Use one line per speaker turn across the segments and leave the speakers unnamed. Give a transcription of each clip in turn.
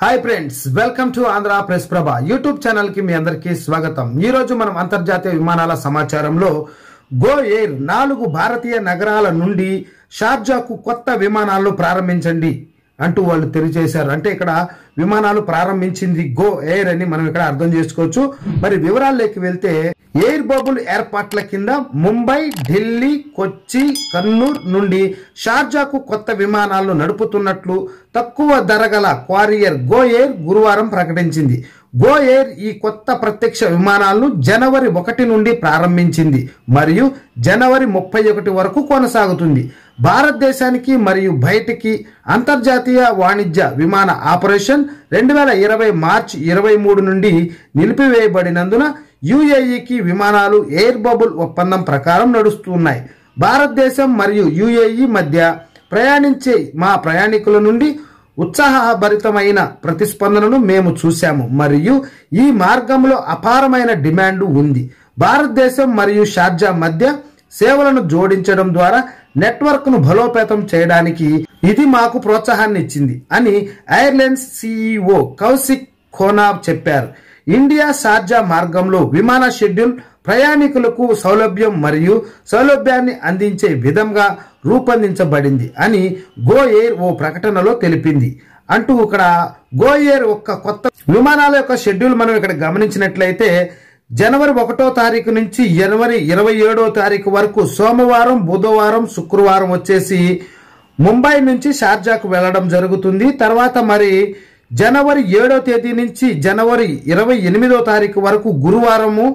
hi friends welcome to Andhra press Prabha YouTube channel కి మీ అందరికీ స్వాగతం ఈ రోజు మనం అంతర్జాతీయ విమానాల సమాచారంలో గో ఎయిర్ నాలుగు భారతీయ నగరాల నుండి షార్జాకు కొత్త విమానాలు ప్రారంభించండి అంటూ వాళ్ళు తెలియజేశారు అంటే ఇక్కడ విమానాలు ప్రారంభించింది గో ఎయిర్ అని మనం ఇక్కడ అర్థం చేసుకోవచ్చు మరి వివరాల్లోకి వెళ్తే ఎయిర్ బబుల్ ఏర్పాట్ల కింద ముంబై ఢిల్లీ కొచ్చి కన్నూర్ నుండి షార్జాకు కొత్త విమానాలను నడుపుతున్నట్లు తక్కువ ధర గల క్వారియర్ గో ఎయిర్ గురువారం ప్రకటించింది గో ఎయిర్ ఈ కొత్త ప్రత్యక్ష విమానాలను జనవరి ఒకటి నుండి ప్రారంభించింది మరియు జనవరి ముప్పై ఒకటి వరకు కొనసాగుతుంది భారతదేశానికి మరియు బయటికి అంతర్జాతీయ వాణిజ్య విమాన ఆపరేషన్ రెండు వేల ఇరవై మార్చి ఇరవై మూడు నుండి నిలిపివేయబడినందున యుఏఈకి విమానాలు ఎయిర్ బబుల్ ఒప్పందం ప్రకారం నడుస్తున్నాయి భారతదేశం మరియు యుఏఈ మధ్య ప్రయాణించే మా ప్రయాణికుల నుండి ఉత్సాహభరితమైన ప్రతిస్పందనను మేము చూశాము మరియు ఈ మార్గంలో అపారమైన డిమాండ్ ఉంది భారతదేశం మరియు షార్జా మధ్య సేవలను జోడించడం ద్వారా నెట్వర్క్ను బలోపేతం చేయడానికి ఇది మాకు ప్రోత్సాహాన్ని ఇచ్చింది అని ఎయిర్లైన్స్ సిఇఓ కౌశిక్ ఖోనా చెప్పారు ఇండియా షార్జా మార్గంలో విమాన షెడ్యూల్ ప్రయాణికులకు సౌలభ్యం మరియు సౌలభ్యాన్ని అందించే విధంగా రూపొందించబడింది అని గో ఎయిర్ ఓ ప్రకటనలో తెలిపింది అంటూ ఇక్కడ గో ఎయిర్ ఒక కొత్త విమానాల యొక్క షెడ్యూల్ మనం ఇక్కడ గమనించినట్లయితే జనవరి ఒకటో తారీఖు నుంచి జనవరి ఇరవై ఏడో తారీఖు వరకు సోమవారం బుధవారం శుక్రవారం వచ్చేసి ముంబై నుంచి షార్జాకు వెళ్ళడం జరుగుతుంది తర్వాత మరి జనవరి ఏడో తేదీ నుంచి జనవరి ఇరవై ఎనిమిదో తారీఖు వరకు గురువారము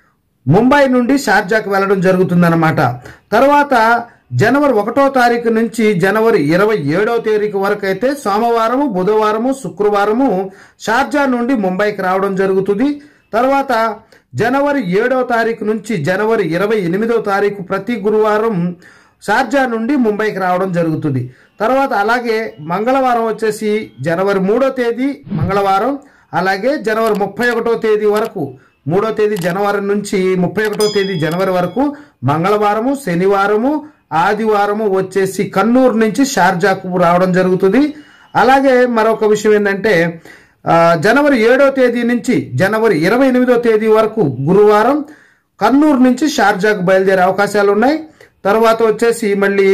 ముంబై నుండి షార్జాకు వెళ్ళడం జరుగుతుందన్నమాట తర్వాత జనవరి ఒకటో తారీఖు నుంచి జనవరి ఇరవై ఏడో తారీఖు వరకు అయితే సోమవారము బుధవారము శుక్రవారము షార్జా నుండి ముంబైకి రావడం జరుగుతుంది తర్వాత జనవరి ఏడో తారీఖు నుంచి జనవరి ఇరవై ఎనిమిదో తారీఖు ప్రతి గురువారం షార్జా నుండి ముంబైకి రావడం జరుగుతుంది తర్వాత అలాగే మంగళవారం వచ్చేసి జనవరి మూడో తేదీ మంగళవారం అలాగే జనవరి ముప్పై ఒకటో తేదీ వరకు మూడో తేదీ జనవరి నుంచి ముప్పై ఒకటో తేదీ జనవరి వరకు మంగళవారము శనివారము ఆదివారము వచ్చేసి కన్నూరు నుంచి షార్జాకు రావడం జరుగుతుంది అలాగే మరొక విషయం ఏంటంటే ఆ, జనవరి ఏడో తేదీ నుంచి జనవరి ఇరవై ఎనిమిదో తేదీ వరకు గురువారం కన్నూరు నుంచి షార్జాకు బయలుదేరే అవకాశాలు ఉన్నాయి తర్వాత వచ్చేసి మళ్ళీ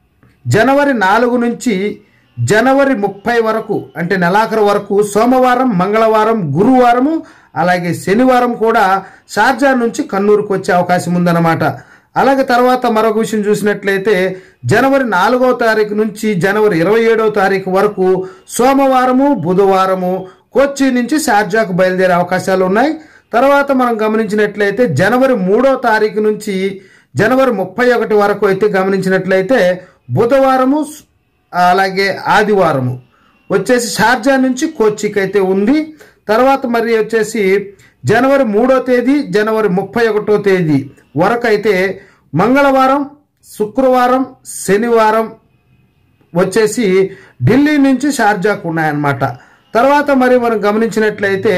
జనవరి నాలుగు నుంచి జనవరి ముప్పై వరకు అంటే నెలాఖరు వరకు సోమవారం మంగళవారం గురువారము అలాగే శనివారం కూడా షార్జా నుంచి కన్నూరుకు వచ్చే అవకాశం ఉందన్నమాట అలాగే తర్వాత మరొక విషయం చూసినట్లయితే జనవరి నాలుగో తారీఖు నుంచి జనవరి ఇరవై ఏడో తారీఖు వరకు సోమవారము బుధవారము కొచ్చి నుంచి షార్జాకు బయలుదేరే అవకాశాలు ఉన్నాయి తర్వాత మనం గమనించినట్లయితే జనవరి మూడో తారీఖు నుంచి జనవరి ముప్పై ఒకటి వరకు అయితే గమనించినట్లయితే బుధవారము అలాగే ఆదివారము వచ్చేసి షార్జా నుంచి కోచికి అయితే ఉంది తర్వాత మరి వచ్చేసి జనవరి మూడో తేదీ జనవరి ముప్పై ఒకటో తేదీ వరకు అయితే మంగళవారం శుక్రవారం శనివారం వచ్చేసి ఢిల్లీ నుంచి షార్జాకు ఉన్నాయన్నమాట తర్వాత మరి మనం గమనించినట్లయితే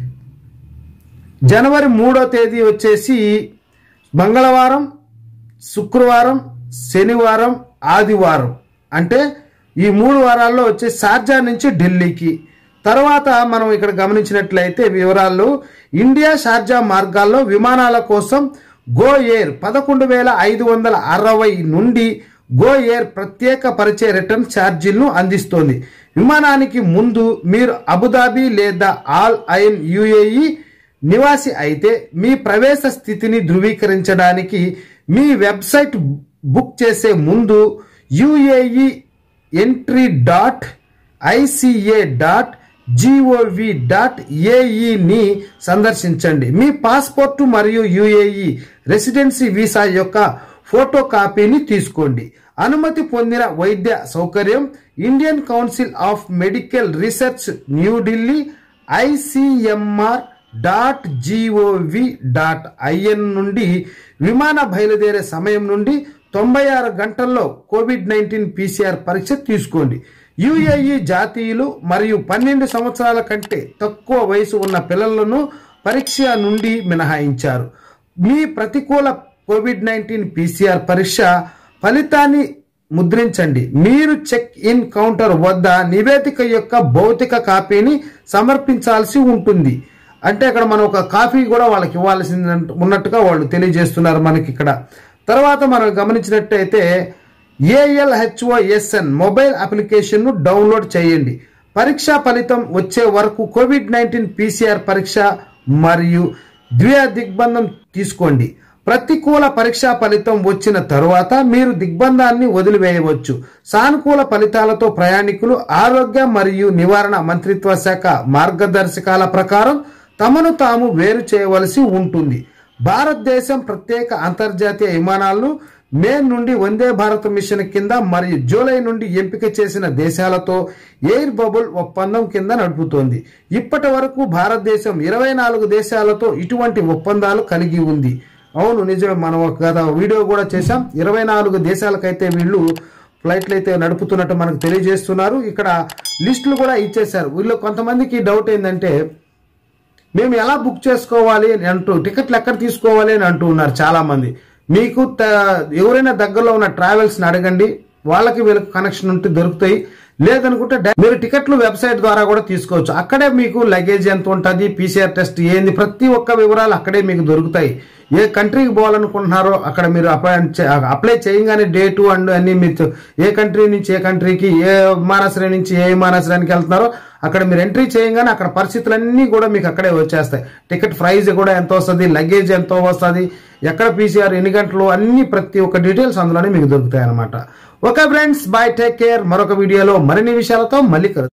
జనవరి మూడో తేదీ వచ్చేసి మంగళవారం శుక్రవారం శనివారం ఆదివారం అంటే ఈ మూడు వారాల్లో వచ్చే షార్జా నుంచి ఢిల్లీకి తర్వాత మనం ఇక్కడ గమనించినట్లయితే వివరాలు ఇండియా షార్జా మార్గాల్లో విమానాల కోసం గో ఎయిర్ పదకొండు వేల ఐదు వందల అరవై నుండి గో ఎయిర్ ప్రత్యేక పరిచయ రిటర్న్ ఛార్జీలను అందిస్తోంది విమానానికి ముందు మీరు అబుదాబి లేదా ఆల్ ఐన్ యుఏఈ నివాసి అయితే మీ ప్రవేశ స్థితిని ధృవీకరించడానికి మీ వెబ్సైట్ బుక్ చేసే ముందు UAE entry dot ICA dot GOV dot ఏఈని సందర్శించండి మీ పాస్పోర్టు మరియు యుఏఈ రెసిడెన్సీ వీసా యొక్క ఫోటో కాపీని తీసుకోండి అనుమతి పొందిన వైద్య సౌకర్యం Indian Council of Medical Research New Delhi ICMR dot GOV dot IN నుండి విమాన బయలుదేరే సమయం నుండి తొంభై ఆరు గంటల్లో కోవిడ్ నైన్టీన్ పీసీఆర్ పరీక్ష తీసుకోండి యుఏఈ జాతీయులు మరియు పన్నెండు సంవత్సరాల కంటే తక్కువ వయసు ఉన్న పిల్లలను పరీక్ష నుండి మినహాయించారు మీ ప్రతికూల కోవిడ్ నైన్టీన్ పీసీఆర్ పరీక్ష ఫలితాన్ని ముద్రించండి మీరు చెక్ ఇన్ కౌంటర్ వద్ద నివేదిక యొక్క భౌతిక కాపీని సమర్పించాల్సి ఉంటుంది అంటే అక్కడ మనం ఒక కాపీ కూడా వాళ్ళకి ఇవ్వాల్సింది ఉన్నట్టుగా వాళ్ళు తెలియజేస్తున్నారు మనకి ఇక్కడ తర్వాత మనం గమనించినట్టయితే ఏఎల్హెచ్ఓఎస్ఎన్ మొబైల్ అప్లికేషన్ను డౌన్లోడ్ చేయండి పరీక్షా ఫలితం వచ్చే వరకు కోవిడ్ నైన్టీన్ పీసీఆర్ పరీక్ష మరియు ద్వియ దిగ్బంధం తీసుకోండి ప్రతికూల పరీక్షా ఫలితం వచ్చిన తరువాత మీరు దిగ్బంధాన్ని వదిలివేయవచ్చు సానుకూల ఫలితాలతో ప్రయాణికులు ఆరోగ్య మరియు నివారణ మంత్రిత్వ శాఖ మార్గదర్శకాల ప్రకారం తమను తాము వేరు చేయవలసి ఉంటుంది భారతదేశం ప్రత్యేక అంతర్జాతీయ విమానాలను మే నుండి వందే భారత్ మిషన్ కింద మరియు జూలై నుండి ఎంపిక చేసిన దేశాలతో ఎయిర్ బబుల్ ఒప్పందం కింద నడుపుతోంది ఇప్పటి వరకు భారతదేశం ఇరవై నాలుగు దేశాలతో ఇటువంటి ఒప్పందాలు కలిగి ఉంది అవును నిజమే మనం ఒక గత వీడియో కూడా చేశాం ఇరవై నాలుగు దేశాలకైతే వీళ్ళు ఫ్లైట్లు అయితే నడుపుతున్నట్టు మనకు తెలియజేస్తున్నారు ఇక్కడ లిస్టులు కూడా ఇచ్చేశారు వీళ్ళు కొంతమందికి డౌట్ ఏంటంటే మేము ఎలా బుక్ చేసుకోవాలి అని అంటూ టికెట్లు ఎక్కడ తీసుకోవాలి అని అంటూ ఉన్నారు చాలా మంది మీకు త- ఎవరైనా దగ్గరలో ఉన్న ట్రావెల్స్ని అడగండి వాళ్ళకి వీళ్ళకి కనెక్షన్ ఉంటే దొరుకుతాయి లేదనుకుంటే డై- మీరు టికెట్లు వెబ్సైట్ ద్వారా కూడా తీసుకోవచ్చు అక్కడే మీకు లగేజ్ ఎంత ఉంటుంది పీసీఆర్ టెస్ట్ ఏంది ప్రతి ఒక్క వివరాలు అక్కడే మీకు దొరుకుతాయి ఏ కంట్రీకి పోవాలనుకుంటున్నారో అక్కడ మీరు అప్లై చే- అప్లై చేయగానే డేటు అండ్ అన్ని మీరు ఏ కంట్రీ నుంచి ఏ కంట్రీకి ఏ విమానాశ్రయం నుంచి ఏ విమానాశ్రయానికి వెళ్తున్నారో అక్కడ మీరు ఎంట్రీ చేయగానే అక్కడ పరిస్థితులన్నీ కూడా మీకు అక్కడే వచ్చేస్తాయి టికెట్ ప్రైస్ కూడా ఎంత వస్తుంది లగేజ్ ఎంత వస్తుంది ఎక్కడ పీసీఆర్ ఎన్ని గంటలు అన్ని ప్రతి ఒక్క డీటెయిల్స్ అందులోనే మీకు దొరుకుతాయి అనమాట okay friends bye take care మరొక వీడియోలో మరిన్ని విషయాలతో మళ్ళీ కలుద్దాం